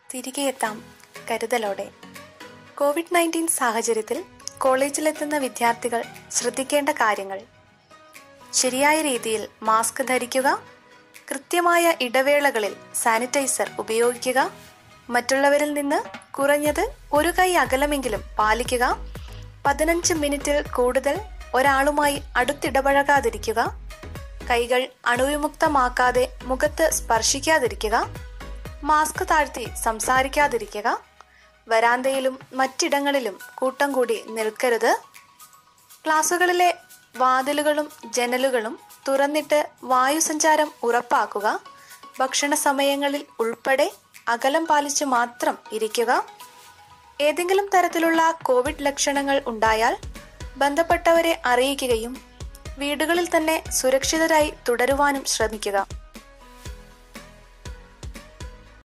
തിരികെ എത്താം കരുതലോടെ കോവിഡ് നയൻറ്റീൻ സാഹചര്യത്തിൽ കോളേജിലെത്തുന്ന വിദ്യാർത്ഥികൾ ശ്രദ്ധിക്കേണ്ട കാര്യങ്ങൾ ശരിയായ രീതിയിൽ മാസ്ക് ധരിക്കുക കൃത്യമായ ഇടവേളകളിൽ സാനിറ്റൈസർ ഉപയോഗിക്കുക മറ്റുള്ളവരിൽ നിന്ന് കുറഞ്ഞത് ഒരു കൈ അകലമെങ്കിലും പാലിക്കുക പതിനഞ്ച് മിനിറ്റിൽ കൂടുതൽ ഒരാളുമായി അടുത്തിടപഴകാതിരിക്കുക കൈകൾ അണുവിമുക്തമാക്കാതെ മുഖത്ത് സ്പർശിക്കാതിരിക്കുക മാസ്ക് താഴ്ത്തി സംസാരിക്കാതിരിക്കുക വരാന്തയിലും മറ്റിടങ്ങളിലും കൂട്ടം കൂടി നിൽക്കരുത് ക്ലാസുകളിലെ വാതിലുകളും ജനലുകളും തുറന്നിട്ട് വായുസഞ്ചാരം ഉറപ്പാക്കുക ഭക്ഷണ സമയങ്ങളിൽ ഉൾപ്പെടെ അകലം പാലിച്ചു മാത്രം ഇരിക്കുക ഏതെങ്കിലും തരത്തിലുള്ള കോവിഡ് ലക്ഷണങ്ങൾ ഉണ്ടായാൽ ബന്ധപ്പെട്ടവരെ അറിയിക്കുകയും വീടുകളിൽ തന്നെ സുരക്ഷിതരായി തുടരുവാനും ശ്രമിക്കുക